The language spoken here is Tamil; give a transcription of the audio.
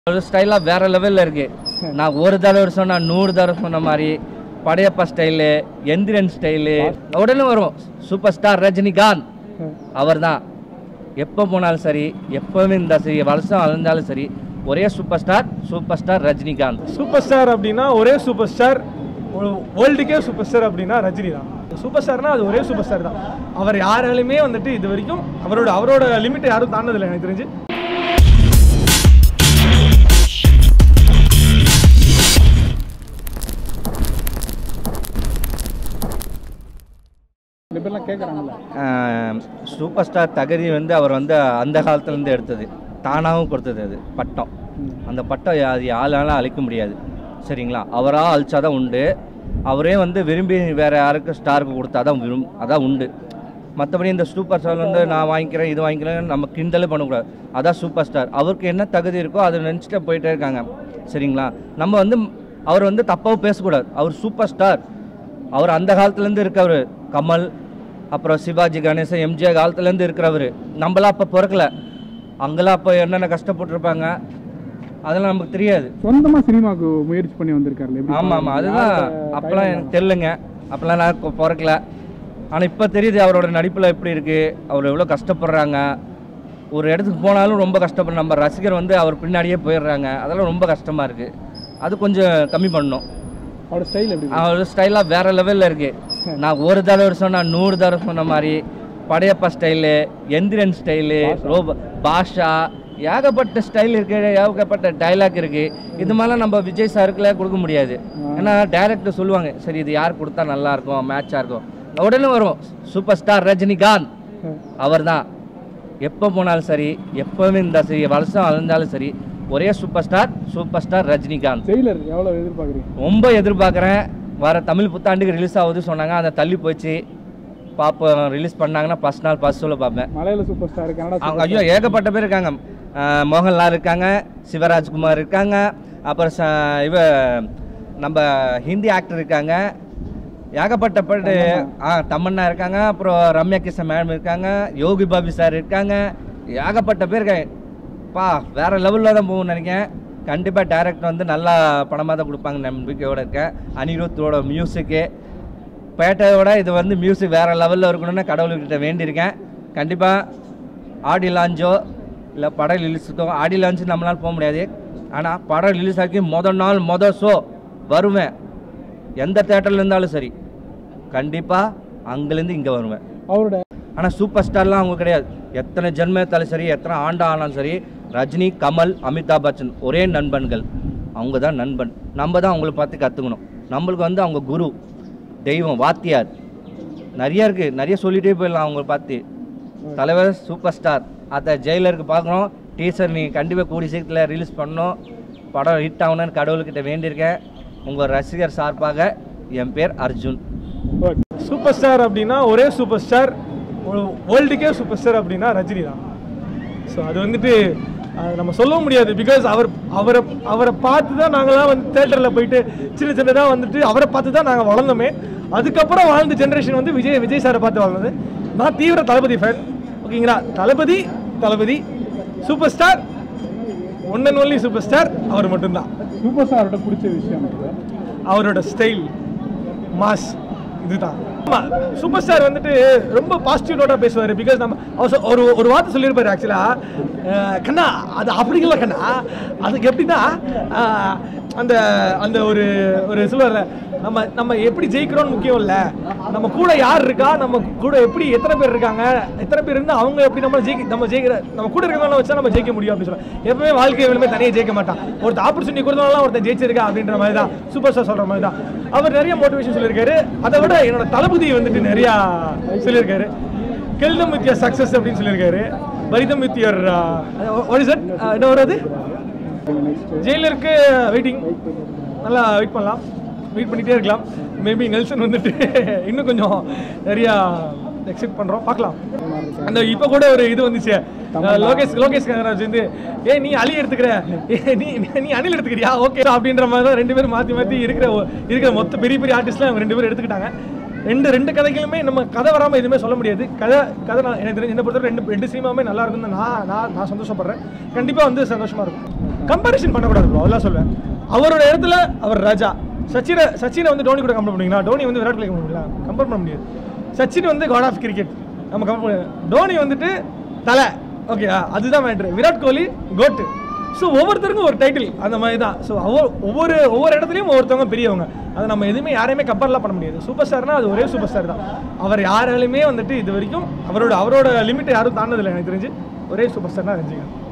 ஒரு ஸ்டைலாக வேற லெவலில் இருக்கு நான் ஒரு தடவை சொன்னா நூறு தடவை சொன்ன மாதிரி படையப்பா ஸ்டைலு எந்திரன் ஸ்டைலு உடனே வரும் சூப்பர் ஸ்டார் ரஜினிகாந்த் அவர் தான் எப்போ போனாலும் சரி எப்போவுமே இருந்தாலும் சரி வருஷம் வளர்ந்தாலும் சரி ஒரே super star super star Rajinikanth super star அப்படின்னா ஒரே சூப்பர் ஸ்டார் வேர்ல்டுக்கே சூப்பர் ஸ்டார் அப்படின்னா ரஜினி தான் சூப்பர் ஸ்டார்னா அது ஒரே சூப்பர் ஸ்டார் தான் அவர் யாராலுமே வந்துட்டு இது வரைக்கும் அவரோட அவரோட லிமிட்டை யாரும் தாண்டதில்லை எனக்கு தெரிஞ்சு இந்த பேர்லாம் கேட்குறாங்கல்ல சூப்பர் ஸ்டார் தகுதி வந்து அவர் வந்து அந்த காலத்துலேருந்து எடுத்தது தானாகவும் கொடுத்தது அது பட்டம் அந்த பட்டம் யா- அது யாராலும் அழிக்க முடியாது சரிங்களா அவராக அழிச்சாதான் உண்டு அவரே வந்து விரும்பி வேற யாருக்கும் ஸ்டாருக்கு கொடுத்தாதான் விரும் அதான் உண்டு மற்றபடி இந்த சூப்பர் ஸ்டார் வந்து நான் வாங்கிக்கிறேன் இது வாங்கிக்கிறேன் நம்ம கிண்டலே பண்ணக்கூடாது அதான் சூப்பர் ஸ்டார் அவருக்கு என்ன தகுதி இருக்கோ அதை நினச்சிட்டு போயிட்டே இருக்காங்க சரிங்களா நம்ம வந்து அவர் வந்து தப்பாகவும் பேசக்கூடாது அவர் சூப்பர் ஸ்டார் அவர் அந்த காலத்துலேருந்து இருக்கவர் கமல் அப்புறம் சிவாஜி கணேசன் எம்ஜிஆர் காலத்துலேருந்து இருக்கிறவர் நம்மளாம் அப்போ பிறக்கல அங்கெல்லாம் அப்போ என்னென்ன கஷ்டப்பட்டிருப்பாங்க அதெல்லாம் நமக்கு தெரியாது சொந்தமா சினிமாவுக்கு முயற்சி பண்ணி வந்திருக்காருல்ல எப்படி ஆமாம் ஆமாம் அதுதான் அப்போல்லாம் எனக்கு தெரியலங்க அப்போல்லாம் நான் கொ- பிறக்கல ஆனால் இப்போ தெரியுது அவரோட நடிப்பில் எப்படி இருக்குது அவர் எவ்வளோ கஷ்டப்படுறாங்க ஒரு இடத்துக்கு போனாலும் ரொம்ப கஷ்டப்படுற நம்ம ரசிகர் வந்து அவர் பின்னாடியே போயிடுறாங்க அதெல்லாம் ரொம்ப கஷ்டமாக இருக்குது அது கொஞ்சம் கம்மி பண்ணணும் அவரோட ஸ்டைல் எப்படி அவர் ஸ்டைலாக வேற லெவலில் இருக்கு நான் ஒரு தடவை சொன்னா நூறு தடவை சொன்ன மாதிரி படையப்பா ஸ்டைலு எந்திரன் ஸ்டைலு ரோப பாஷா ஏகப்பட்ட ஸ்டைல் இருக்கு ஏகப்பட்ட டைலாக் இருக்கு இது மாதிரிலாம் நம்ம விஜய் சாருக்குலாம் கொடுக்க முடியாது ஏன்னா டேரக்டர் சொல்லுவாங்க சரி இது யார் கொடுத்தா நல்லா இருக்கும் மேட்சாக இருக்கும் உடனே வரும் சூப்பர் ஸ்டார் ரஜினிகாந்த் அவர் தான் எப்போ போனாலும் சரி எப்போவுமே இருந்தாலும் சரி வருஷம் வளர்ந்தாலும் சரி ஒரே super star super star Rajinikanth Jailer எவ்வளோ எதிர்பார்க்குறீங்க ரொம்ப எதிர்பார்க்குறேன் வர தமிழ் புத்தாண்டுக்கு ரிலீஸ் ஆகுது சொன்னாங்க அதை தள்ளி போச்சு பார்ப்போம் ரிலீஸ் பண்ணாங்கன்னா ஃபஸ்ட் நாள் ஃபஸ்ட் ஷோவில் பார்ப்பேன் மலையாள சூப்பர் ஸ்டார் கன்னடா அவங்க ஐயோ ஏகப்பட்ட பேர் இருக்காங்க அஹ் மோகன்லால் இருக்காங்க சிவராஜ்குமார் இருக்காங்க அப்புறம் ச இவ நம்ம ஹிந்தி ஆக்டர் இருக்காங்க ஏகப்பட்ட பேர் ஆ தமன்னா இருக்காங்க அப்புறம் ரம்யா கிருஷ்ணன் மேடம் இருக்காங்க யோகி பாபி சார் இருக்காங்க ஏகப்பட்ட பேர் இருக்காங்க பா வேற லெவலில் தான் போகும்னு நினைக்கிறேன் கண்டிப்பாக டேரக்டர் வந்து நல்லா படமாக தான் கொடுப்பாங்க நம்பிக்கையோட இருக்கேன் அனிருத்தோட மியூசிக்கு பேட்டையோட இது வந்து மியூசிக் வேறு லெவலில் இருக்கணும்னு கடவுள்கிட்ட வேண்டியிருக்கேன் கண்டிப்பாக ஆடி லான்ச்சோ இல்லை படம் ரிலீஸுக்கோ ஆடி லான்ச்சு நம்மளால் போக முடியாது ஆனால் படம் ரிலீஸ் ஆகி மொதல் நாள் மொதல் ஷோ வருவேன் எந்த தேட்டரில் இருந்தாலும் சரி கண்டிப்பாக அங்கேருந்து இங்கே வருவேன் அவரோட ஆனால் சூப்பர் ஸ்டார்லாம் அவங்க கிடையாது எத்தனை ஜென்ம எடுத்தாலும் சரி எத்தனை ஆண்டு ஆனாலும் சரி ரஜினி கமல் அமிதாப் பச்சன் ஒரே நண்பன்கள் அவங்க தான் நண்பன் நம்ம தான் அவங்கள பார்த்து கற்றுக்கணும் நம்மளுக்கு வந்து அவங்க குரு தெய்வம் வாத்தியார் நிறைய இருக்குது நிறைய சொல்லிகிட்டே போயிடலாம் அவங்கள பார்த்து தலைவர் சூப்பர் ஸ்டார் அதை ஜெயிலருக்கு பார்க்குறோம் டீசர் நீ கண்டிப்பாக கூடி சீக்கிரத்தில் ரிலீஸ் பண்ணணும் படம் ஹிட் ஆகணும்னு கடவுள்கிட்ட வேண்டியிருக்கேன் உங்கள் ரசிகர் சார்பாக என் பேர் அர்ஜுன் சூப்பர் ஸ்டார் அப்படின்னா ஒரே சூப்பர் ஸ்டார் வேர்ல்டுக்கே சூப்பர் ஸ்டார் அப்படின்னா ரஜினி தான் ஸோ அது வந்துட்டு அது நம்ம சொல்ல முடியாது பிகாஸ் அவர் அவரை அவரை பார்த்து தான் நாங்களாம் வந்து தேட்டரில் போயிட்டு சின்ன சின்னதாக வந்துட்டு அவரை பார்த்து தான் நாங்கள் வளர்ந்தோமே அதுக்கப்புறம் வாழ்ந்த ஜென்ரேஷன் வந்து விஜய் விஜய் சாரை பார்த்து வளர்ந்தது நான் தீவிர தளபதி ஃபேன் ஓகேங்களா Thalapathy Thalapathy super star one and only super star அவர் மட்டும்தான் சூப்பர் ஸ்டாரோட பிடிச்ச விஷயம் அவரோட ஸ்டைல் மாஸ் இதுதான் ஆமா சூப்பர் ஸ்டார் வந்துட்டு ரொம்ப பாசிட்டிவ் நோட்டாக பேசுவார் பிகாஸ் நம்ம அவர் சொ- ஒரு ஒரு வார்த்தை சொல்லியிருப்பாரு ஆக்சுவலாக கண்ணா அது அப்படி இல்லை கண்ணா அதுக்கு எப்படின்னா அஹ், அந்த அந்த ஒரு ஒரு சொல்லுவார்ல நம்ம நம்ம எப்படி ஜெயிக்கிறோம்னு முக்கியம் இல்லை நம்ம கூட யார் இருக்கா நம்ம கூட எப்படி எத்தனை பேர் இருக்காங்க எத்தனை பேர் இருந்து அவங்க எப்படி நம்ம ஜெயிக்க நம்ம ஜெயிக்கிற நம்ம கூட இருக்கிறவங்கள வச்சா நம்ம ஜெயிக்க முடியும் அப்படின்னு சொல்லுவாங்க எப்பவுமே வாழ்க்கை எவ்வளவுமே தனியாக ஜெயிக்க மாட்டான் ஒருத்தர் ஆப்பர்ச்சுனிட்டி கொடுத்தனால ஒருத்தன் ஜெயிச்சிருக்கா அப்படின்ற மாதிரி தான் சூப்பர் ஸ்டார் சொல்ற மாதிரி தான் அவர் நிறைய மோட்டிவேஷன் சொல்லியிருக்காரு அதை விட என்னோட தளபதி வந்துட்டு நிறையா சொல்லியிருக்காரு கெல்தம் வித் யர் சக்ஸஸ் அப்படின்னு சொல்லியிருக்காரு பரிதம் வித் யர் வாட் இஸ் என்ன வருது ஜெயிலருக்கு வெயிட்டிங் நல்லா வெயிட் பண்ணலாம் வெயிட் பண்ணிட்டே இருக்கலாம் மேபி நெல்சன் வந்துட்டு இன்னும் கொஞ்சம் நிறையா எக்ஸெப்ட் பண்ணுறோம் பார்க்கலாம் அந்த இப்போ கூட ஒரு இது வந்துச்சு அஹ் லோகேஷ் லோகேஷ் கனகராஜ் வந்து ஏ நீ அலி எடுத்துக்கிற ஏ, நீ நீ அனில் எடுத்துக்கிறியா ஓகே அப்படின்ற மாதிரி தான் ரெண்டு பேரும் மாற்றி மாற்றி இருக்கிற ஒ- இருக்கிற மொத்த பெரிய பெரிய ஆர்டிஸ்ட்லாம் அவங்க ரெண்டு பேரும் எடுத்துக்கிட்டாங்க ரெண்டு ரெண்டு கதைகளுமே நம்ம கதை வராமல் எதுவுமே சொல்ல முடியாது கதை கதை நான் எனக்கு தெரிஞ்சு என்ன பொறுத்தவரை ரெண்டு ரெண்டு சினிமாவுமே நல்லா இருக்குன்னு நான் நான் நான் சந்தோஷப்படுறேன் கண்டிப்பாக வந்து சந்தோஷமாக இருக்கும் கம்பேரிஷன் பண்ணக்கூடாது ப்ரோ அதெல்லாம் சொல்லுவேன் அவரோட இடத்துல அவர் ராஜா சச்சினை சச்சினை வந்து டோனி கூட கம்பேர் பண்ணுவீங்களா டோனி வந்து விராட் கோலி கம்பேர் பண்ணுவீங்களா கம்பேர் பண்ண முடியாது சச்சின் வந்து காட் ஆஃப் கிரிக்கெட் நம்ம கம்பேர் பண்ண டோனி வந்துட்டு தலை ஓகேயா அதுதான் matter Virat Kohli goat so ஒவ்வொருத்தருக்கும் ஒரு டைட்டில் அந்த மாதிரி தான் ஸோ ஒவ்வொரு ஒவ்வொரு இடத்துலையும் ஒவ்வொருத்தவங்க பெரியவங்க அதை நம்ம எதுவுமே யாரையுமே கம்பேர்லாம் பண்ண முடியாது சூப்பர் ஸ்டார்னா அது ஒரே சூப்பர் ஸ்டார் தான் அவர் யாராலுமே வந்துட்டு இது வரைக்கும் அவரோட அவரோட லிமிட்டை யாரும் தாண்டதில்லை எனக்கு தெரிஞ்சு ஒரே சூப்பர் ஸ்டார்னா ரஜினிகாந்த்